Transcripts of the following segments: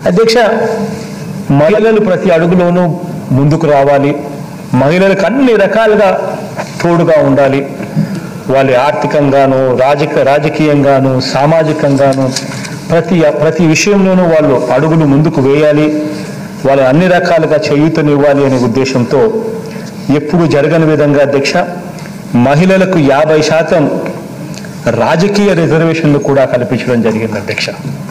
అధ్యక్ష మహిళలు ప్రతి అడుగులోనూ ముందుకు రావాలి మహిళలకు అన్ని రకాలుగా తోడుగా ఉండాలి వాళ్ళ ఆర్థికంగాను రాజక రాజకీయంగాను సామాజికంగాను ప్రతి ప్రతి విషయంలోనూ వాళ్ళు అడుగులు ముందుకు వేయాలి వాళ్ళు అన్ని రకాలుగా చేయూతనివ్వాలి అనే ఉద్దేశంతో ఎప్పుడు జరగని విధంగా అధ్యక్ష మహిళలకు యాభై శాతం రాజకీయ రిజర్వేషన్లు కూడా కల్పించడం జరిగింది అధ్యక్ష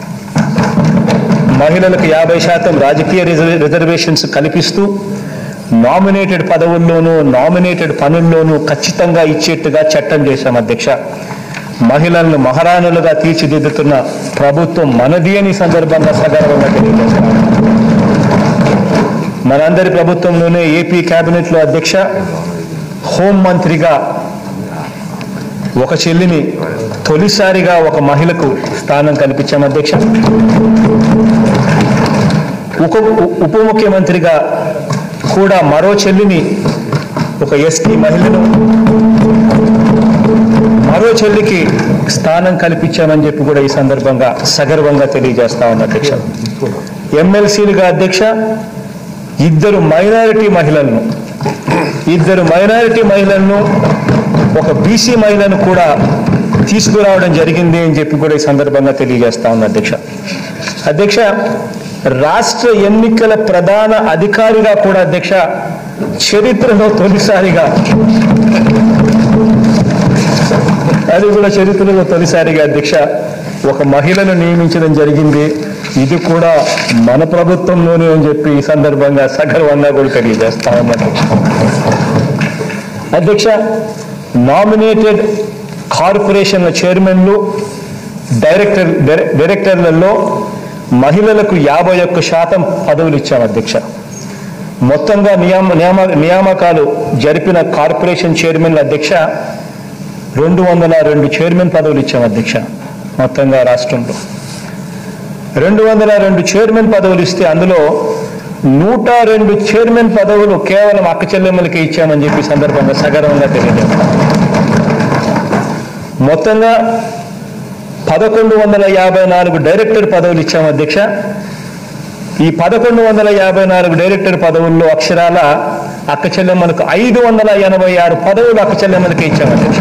మహిళలకు యాభై శాతం రాజకీయ రిజర్వ్- రిజర్వేషన్స్ కల్పిస్తూ నామినేటెడ్ పదవుల్లోనూ నామినేటెడ్ పనుల్లోనూ ఖచ్చితంగా ఇచ్చేట్టుగా చట్టం చేశాం అధ్యక్ష మహిళలను మహారాణులుగా తీర్చిదిద్దుతున్న ప్రభుత్వం మనది అని సందర్భంగా సగర్వంగా తెలియజేస్తాం మనందరి ప్రభుత్వంలోనే ఏపీ కేబినెట్లో అధ్యక్ష హోం మంత్రిగా ఒక చెల్లిని తొలిసారిగా ఒక మహిళకు స్థానం కల్పించాం అధ్యక్ష ఉప ఉప ముఖ్యమంత్రిగా కూడా మరో చెల్లిని ఒక ఎస్టీ మహిళను మరో చెల్లికి స్థానం కల్పించామని చెప్పి కూడా ఈ సందర్భంగా సగర్వంగా తెలియజేస్తా ఉన్న అధ్యక్ష ఎమ్మెల్సీలుగా అధ్యక్ష ఇద్దరు మైనారిటీ మహిళలను ఇద్దరు మైనారిటీ మహిళలను ఒక బీసీ మహిళను కూడా తీసుకురావడం జరిగింది అని చెప్పి కూడా ఈ సందర్భంగా తెలియజేస్తా ఉన్న అధ్యక్ష అధ్యక్ష రాష్ట్ర ఎన్నికల ప్రధాన అధికారిగా కూడా అధ్యక్ష చరిత్రలో తొలిసారిగా అది కూడా చరిత్రలో తొలిసారిగా అధ్యక్ష ఒక మహిళను నియమించడం జరిగింది ఇది కూడా మన ప్రభుత్వంలోనే అని చెప్పి ఈ సందర్భంగా సగర్వంగా కూడా తెలియజేస్తా ఉన్నా అధ్యక్ష అధ్యక్ష నామినేటెడ్ కార్పొరేషన్ల చైర్మన్లు డైరెక్టర్ డైరె- డైరెక్టర్లలో మహిళలకు యాభై ఒక్క శాతం పదవులు ఇచ్చాం అధ్యక్ష మొత్తంగా నియామ నియామ నియామకాలు జరిపిన కార్పొరేషన్ చైర్మన్ల అధ్యక్ష రెండు వందల రెండు చైర్మన్ పదవులు ఇచ్చాం అధ్యక్ష మొత్తంగా రాష్ట్రంలో రెండు వందల రెండు చైర్మన్ పదవులు ఇస్తే అందులో నూట రెండు చైర్మన్ పదవులు కేవలం అక్క చెల్లెమ్మలకి ఇచ్చామని చెప్పి సందర్భంగా సగర్వంగా తెలియజేస్తాం మొత్తంగా పదకొండు వందల యాభై నాలుగు డైరెక్టర్ పదవులు ఇచ్చాం అధ్యక్ష ఈ పదకొండు వందల యాభై నాలుగు డైరెక్టర్ పదవుల్లో అక్షరాల అక్క చెల్లెమ్మలకు ఐదు వందల ఎనభై ఆరు పదవులు అక్క చెల్లెమ్మలకి ఇచ్చాం అధ్యక్ష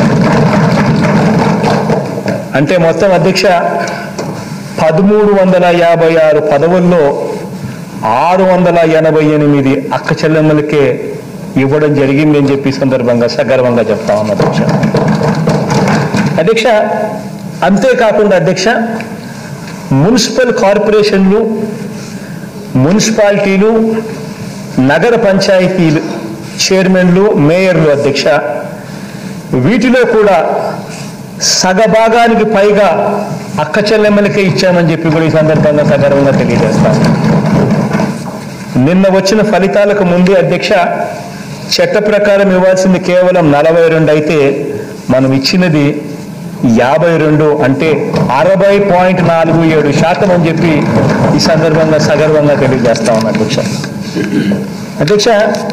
అంటే మొత్తం అధ్యక్ష పదమూడు వందల యాభై ఆరు పదవుల్లో ఆరు వందల ఎనభై ఎనిమిది అక్క చెల్లెమ్మలకే ఇవ్వడం జరిగింది అని చెప్పి ఈ సందర్భంగా సగర్వంగా చెప్తా ఉన్నా అధ్యక్ష అధ్యక్ష అంతేకాకుండా అధ్యక్ష మున్సిపల్ కార్పొరేషన్లు మున్సిపాలిటీలు నగర పంచాయతీలు చైర్మన్లు మేయర్లు అధ్యక్ష వీటిలో కూడా సగభాగానికి పైగా అక్క చెల్లెమ్మలకే ఇచ్చామని చెప్పి కూడా ఈ సందర్భంగా సగర్వంగా తెలియజేస్తాను నిన్న వచ్చిన ఫలితాలకు ముందే అధ్యక్ష చట్ట ప్రకారం ఇవ్వాల్సింది కేవలం నలభై రెండు అయితే మనం ఇచ్చినది యాభై రెండు అంటే అరవై పాయింట్ నాలుగు ఏడు శాతం అని చెప్పి ఈ సందర్భంగా సగర్వంగా తెలియజేస్తా ఉన్నాను అధ్యక్ష అధ్యక్ష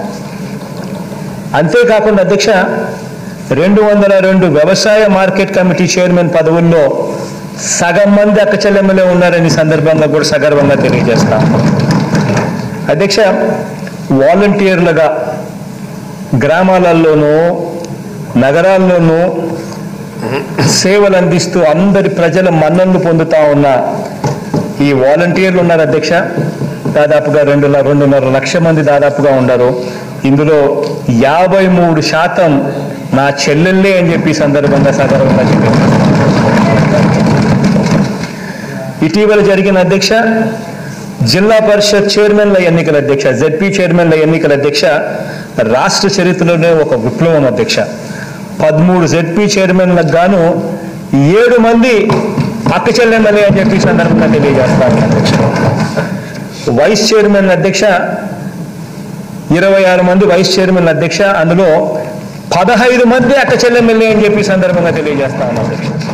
అంతేకాకుండా అధ్యక్ష రెండు వందల రెండు వ్యవసాయ మార్కెట్ కమిటీ చైర్మన్ పదవుల్లో సగం మంది అక్క చెల్లెమ్మలే ఉన్నారని ఈ సందర్భంగా కూడా సగర్వంగా తెలియజేస్తాం అధ్యక్ష వాలంటీర్లుగా గ్రామాలలోనూ నగరాల్లోనూ సేవలు అందిస్తూ అందరి ప్రజల మన్ననలు పొందుతా ఉన్న ఈ వాలంటీర్లు ఉన్నారు అధ్యక్ష దాదాపుగా రెండు ల- రెండున్నర లక్ష మంది దాదాపుగా ఉన్నారు ఇందులో యాభై మూడు శాతం నా చెల్లెళ్ళే అని చెప్పి ఈ సందర్భంగా సగర్వంగా చెప్పారు ఇటీవల జరిగిన అధ్యక్ష జిల్లా పరిషత్ చైర్మన్ల ఎన్నికల అధ్యక్ష జెడ్పీ చైర్మన్ల ఎన్నికల అధ్యక్ష రాష్ట్ర చరిత్రలోనే ఒక విప్లవం అధ్యక్ష పదమూడు జెడ్పీ చైర్మన్లకు గాను ఏడు మంది అక్క చెల్లెమ్మలే అని చెప్పి ఈ సందర్భంగా తెలియజేస్తాను అధ్యక్ష వైస్ చైర్మన్ అధ్యక్ష ఇరవై ఆరు మంది వైస్ చైర్మన్ అధ్యక్ష అందులో పదహైదు మంది అక్క చెల్లెమ్మలే అని చెప్పి ఈ సందర్భంగా తెలియజేస్తాను అధ్యక్ష